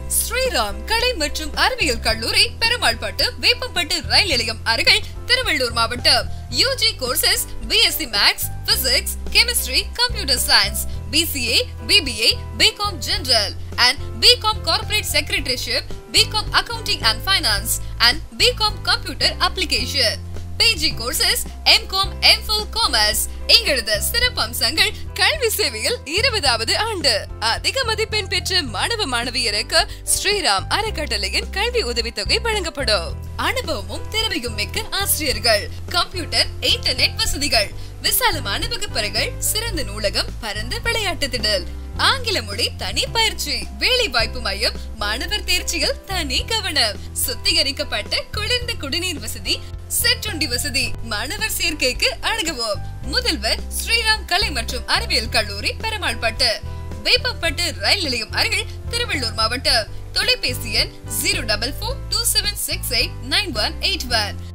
ஸ்ரீராம் கலை மற்றும் அறிவியல் கல்லூரி பெருமாள்பட்டு வேப்பம்பட்டு ரயில் நிலையம் அருகில் திருவள்ளூர் மாவட்டம் UG courses BSc maths physics chemistry computer science BCA BBA BCom general and BCom corporate secretaryship BCom accounting and finance and BCom computer application PG courses MCom MPhil commerce எங்களது சிறப்பம்சங்கள் கல்வி சேவையில் இருபதாவது ஆண்டு அதிக மதிப்பெண் பெற்ற மாணவ மாணவியருக்கு ஸ்ரீராம் அறக்கட்டளையின் கல்வி உதவித்தொகை வழங்கப்படும் அனுபவமும் திறமையும் மிக்க ஆசிரியர்கள் கம்ப்யூட்டர் இன்டர்நெட் வசதிகள் விசாலமான வகுப்பறைகள் சிறந்த நூலகம் பரந்த விளையாட்டு திடல் ஆங்கில மொழி தனி பயிற்சி வேலை வாய்ப்பு மையம் மாணவர் தேர்ச்சியில் தனி கவனம் சுத்திகரிக்கப்பட்ட குளிர்ந்த குடிநீர் வசதி செட்டுண்டி வசதி மாணவர் சேர்க்கைக்கு அணுகுவோம் முதல்வர் ஸ்ரீராம் கலை மற்றும் அறிவியல் கல்லூரி பெருமாள்பட்டு வேப்பப்பட்டு ரயில் நிலையம் அருகில் திருவள்ளூர் மாவட்டம் தொலைபேசி எண் zero double four two seven six eight nine one eight one